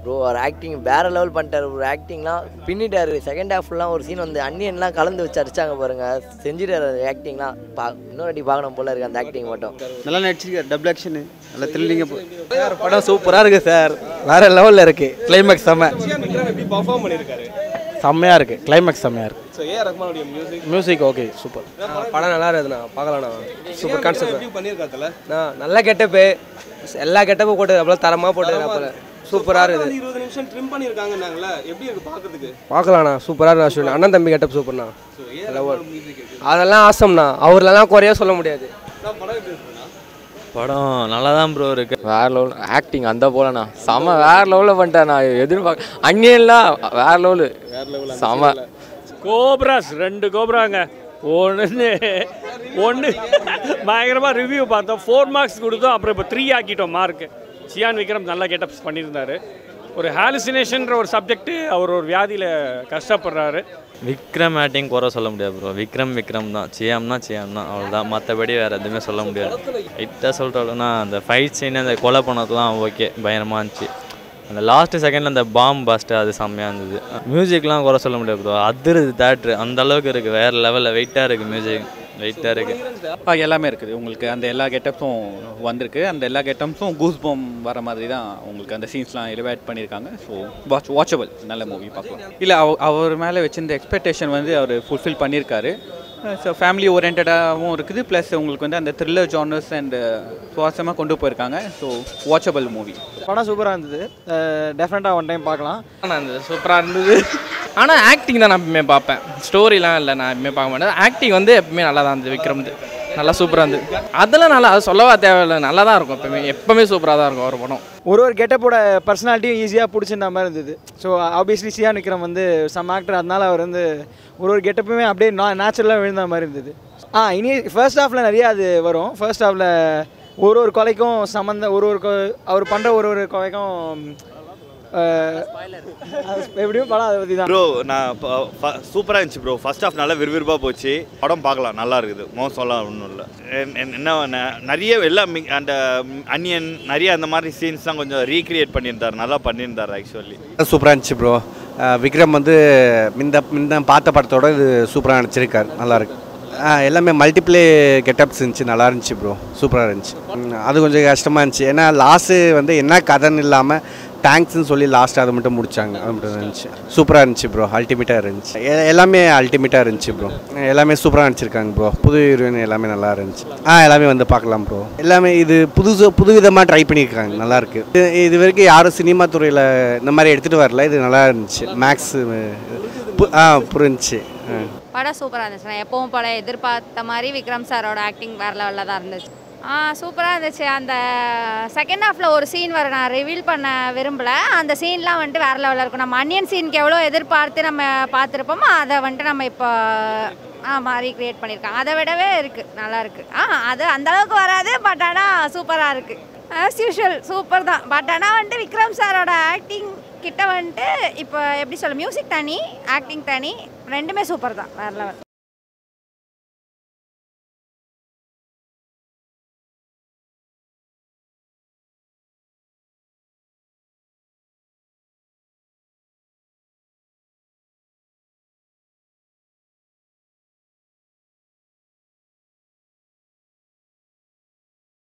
bro ஒரு acting வேற level பண்ணிட்டாரு ஒரு ஆக்டிங்லாம் பின்னிட்டாரு செகண்ட் ஹாஃப்லாம் ஒரு சீன் வந்து அன்னியன்லாம் கலந்து வச்சு அடிச்சாங்க பாருங்க செஞ்சிட்டாரு ஆக்டிங்லாம் பா இன்னொரு வாட்டி பார்க்கணும் போல இருக்கு அந்த ஆக்டிங் மட்டும் நல்லா நடிச்சிருக்காரு டபுள் ஆக்ஷனு நல்லா த்ரில்லிங்காக சார் படம் சூப்பராக இருக்குது சார் வேற லெவலில் இருக்குது கிளைமேக்ஸ் செம்ம எப்படி பர்ஃபார்ம் பண்ணியிருக்காரு செம்மையாக இருக்குது கிளைமேக்ஸ் செம்மையாக இருக்குது ஸோ ஏ ரஹ்மானுடைய மியூசிக் மியூசிக் ஓகே சூப்பர் படம் நல்லா இருக்குதுண்ணா பார்க்கலாண்ணா சூப்பர் கான்செப்ட் எப்படி பண்ணியிருக்காத்துல நான் நல்ல கெட்டப்பு எல்லா கெட்டப்பும் போட்டு அவ்வளோ தரமாக போட்டு அப்போ சூப்பராக இருக்குது இருபது நிமிஷம் ட்ரிம் பண்ணியிருக்காங்கன்னாங்களே எப்படி இருக்கு பார்க்கறதுக்கு பார்க்கலாண்ணா சூப்பராக இருக்கு அஸ்வின் அண்ணன் தம்பி கெட்டப் சூப்பர்ண்ணா ஸோ ஏ ரஹ்மான் மியூசிக் இருக்கு அதெல்லாம் ஆசம்ண்ணா அவர்லாம் குறையா சொல்ல முடியாது நான் படம் எப்படி இருக்குண்ணா படம் நல்லா தான் ப்ரோ இருக்கு வேற லெவல் ஆக்டிங் அந்த போலண்ணா செம வேற லெவலில் பண்ணிட்டேன் நான் எதிர்பார்க்க அங்கேயெல்லாம் வேற லெவலு செம கோப்ராஸ் ரெண்டு கோப்ராங்க ஒன்று ஒன்று பயங்கரமாக ரிவ்யூ பார்த்தோம் ஃபோர் மார்க்ஸ் கொடுத்தோம் அப்புறம் இப்போ த்ரீ ஆக்கிட்டோம் மார்க்கு சியான் விக்ரம் நல்லா கெட்டப்ஸ் பண்ணியிருந்தாரு ஒரு ஹாலுசினேஷன்ற ஒரு சப்ஜெக்ட்டு அவர் ஒரு வியாதியில் கஷ்டப்படுறாரு விக்ரம் ஆக்டிங் குறை சொல்ல முடியாது ப்ரோ விக்ரம் விக்ரம் தான் சியாம்னா சியாம் தான் அவ்வளோதான் மற்றபடி வேறு எதுவுமே சொல்ல முடியாது லைட்டாக சொல்கிறோம்னா அந்த ஃபைட் சீன் அந்த கொலை பண்ணதெல்லாம் ஓகே பயங்கரமாக இருந்துச்சு அந்த லாஸ்ட் செகண்டில் அந்த பாம் பாஸ்ட்டு அது செம்மையாக இருந்தது மியூசிக்லாம் குறை சொல்ல முடியாது ப்ரோ அதிருது தேட்ரு அந்த அளவுக்கு இருக்குது வேறு லெவலில் வெயிட்டாக இருக்குது மியூசிக் வெயிட்டாக இருக்குது எல்லாமே இருக்குது உங்களுக்கு அந்த எல்லா கெட்டப்ஸும் வந்திருக்கு அந்த எல்லா கெட்டப்ஸும் கூஸ் பம் வர மாதிரி தான் உங்களுக்கு அந்த சீன்ஸ்லாம் எலிவேட் பண்ணியிருக்காங்க ஸோ வாட்ச் வாட்சபிள் நல்ல மூவி பார்க்கலாம் இல்லை அவ அவர் மேலே வச்சிருந்த எக்ஸ்பெக்டேஷன் வந்து அவர் ஃபுல்ஃபில் பண்ணியிருக்காரு ஸோ ஃபேமிலி ஓரியன்டாகவும் இருக்குது ப்ளஸ் உங்களுக்கு வந்து அந்த த்ரில்லர் ஜானர்ஸ் அண்ட் சுவாசமாக கொண்டு போயிருக்காங்க ஸோ வாட்சபிள் மூவி படம் சூப்பராக இருந்தது டெஃபினட்டாக ஒன் டைம் பார்க்கலாம் ஆனால் இருந்தது சூப்பராக இருந்தது ஆனால் ஆக்டிங் தான் நான் எப்பவுமே பார்ப்பேன் ஸ்டோரிலாம் இல்லை நான் எப்பவுமே பார்க்க மாட்டேன் ஆக்டிங் வந்து எப்பவுமே நல்லா தான் இருந்தது விக்ரம்து நல்லா சூப்பராக இருந்தது அதெல்லாம் நல்லா அது சொல்லவா தேவையில்லை நல்லா தான் இருக்கும் எப்பவுமே எப்பவுமே சூப்பராக தான் இருக்கும் ஒரு படம் ஒரு ஒரு கெட்டப்போட பர்சனாலிட்டியும் ஈஸியாக பிடிச்சிருந்த மாதிரி இருந்தது ஸோ ஆப்வியஸ்லி சியா நிற்கிறோம் வந்து சம் ஆக்டர் அதனால அவர் வந்து ஒரு ஒரு கெட்டப்புமே அப்படியே நா நேச்சுரலாக விழுந்த மாதிரி இருந்தது ஆ இனி ஃபர்ஸ்ட் ஹாஃபில் நிறையா அது வரும் ஃபர்ஸ்ட் ஹாஃபில் ஒரு ஒரு கொலைக்கும் சம்மந்த ஒரு ஒரு கொ- அவர் பண்ணுற ஒரு ஒரு கொலைக்கும் அஹ், அது எப்படியும் படம் அதை பற்றி தான் ப்ரோ நான் சூப்பராக இருந்துச்சு ப்ரோ ஃபர்ஸ்ட் ஹாஃப் நல்லா விறுவிறுப்பாக போச்சு படம் பார்க்கலாம் நல்லா இருக்குது மோசம்லாம் ஒன்றும் இல்லை என்ன ந- நிறைய எல்லாம் mi- அந்த அனியன் நிறைய அந்த மாதிரி சீன்ஸ்லாம் கொஞ்சம் ரீக்ரியேட் பண்ணியிருந்தார் நல்லா பண்ணியிருந்தார் ஆக்சுவலி சூப்பராக இருந்துச்சு ப்ரோ விக்ரம் வந்து இந்த இந்த பார்த்த படத்தோட இது சூப்பராக நடிச்சிருக்கார் நல்லா இருக்கு ஆ, எல்லாமே மல்டிப்ளே கெட்டப்ஸ் இருந்துச்சு நல்லா இருந்துச்சு ப்ரோ சூப்பராக இருந்துச்சு ம், அது கொஞ்சம் கஷ்டமாக இருந்துச்சு ஏன்னா லாஸ்ட்டு வந்து என்ன கதைன்னு இல்லாமல் தேங்க்ஸ்னு சொல்லி லாஸ்ட் அதை மட்டும் முடிச்சாங்க அது மட்டும் இருந்துச்சு சூப்பராக இருந்துச்சு ப்ரோ அல்டிமேட்டாக இருந்துச்சு எ- எல்லாமே அல்டிமேட்டாக இருந்துச்சு ப்ரோ எல்லாமே சூப்பராக நடிச்சிருக்காங்க ப்ரோ புது ஹீரோயின் எல்லாமே நல்லா இருந்துச்சு ஆ எல்லாமே வந்து பார்க்கலாம் ப்ரோ எல்லாமே இது புதுசு புதுவிதமாக ட்ரை பண்ணியிருக்காங்க நல்லா இருக்கு இது இது வரைக்கும் யாரும் சினிமா துறையில் இந்த மாதிரி எடுத்துகிட்டு வரல இது நல்லா இருந்துச்சு மேக்ஸ் ஆ புரிஞ்சுச்சு ஆ படம் சூப்பராக இருந்துச்சு நான் எப்பவும் போல எதிர்பார்த்த மாதிரி விக்ரம் சாரோட ஆக்டிங் வேறு லெவலில் தான் இருந்துச்சு ஆ சூப்பராக இருந்துச்சு அந்த செகண்ட் ஹாஃபில் ஒரு சீன் வர நான் ரிவீல் பண்ண விரும்பல அந்த சீன்லாம் வந்துட்டு வேறு லெவலில் இருக்கும் நம்ம அன்னியன் சீனுக்கு எவ்வளோ எதிர்பார்த்து நம்ம பார்த்துருப்போமோ அதை வந்துட்டு நம்ம இப்போ ஆமாம் ரீக்ரியேட் பண்ணியிருக்காங்க அதை விடவே இருக்குது நல்லா இருக்குது ஆ அது அந்த அளவுக்கு வராது பட் ஆனால் சூப்பராக இருக்குது ஆஸ் யூஷுவல் சூப்பர் தான் பட் ஆனால் வந்துட்டு விக்ரம் சாரோட ஆக்டிங் கிட்ட வந்துட்டு இப்போ எப்படி சொல்ல மியூசிக் தனி ஆக்டிங் தனி ரெண்டுமே சூப்பர் தான் வேறு லெவல்